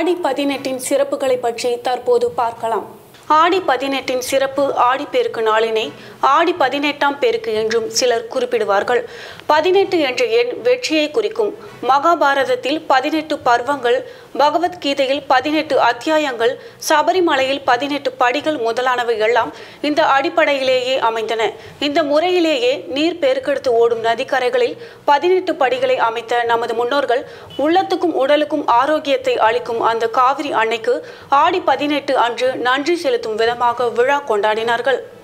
ஆடி பதினெட்டின் சிறப்புகளை பற்றி தற்போது பார்க்கலாம் ஆடி பதினெட்டின் சிறப்பு ஆடிப்பெருக்கு நாளினை ஆடி பதினெட்டாம் பெருக்கு என்றும் சிலர் குறிப்பிடுவார்கள் பதினெட்டு என்ற எண் வெற்றியை குறிக்கும் மகாபாரதத்தில் பதினெட்டு பர்வங்கள் பகவத்கீதையில் பதினெட்டு அத்தியாயங்கள் சபரிமலையில் பதினெட்டு படிகள் முதலானவை எல்லாம் இந்த அடிப்படையிலேயே அமைந்தன இந்த முறையிலேயே நீர் பெருக்கெடுத்து ஓடும் நதிக்கரைகளில் பதினெட்டு படிகளை அமைத்த நமது முன்னோர்கள் உள்ளத்துக்கும் உடலுக்கும் ஆரோக்கியத்தை அளிக்கும் அந்த காவிரி அன்னைக்கு ஆடி பதினெட்டு அன்று நன்றி செலுத்தும் விதமாக விழா கொண்டாடினார்கள்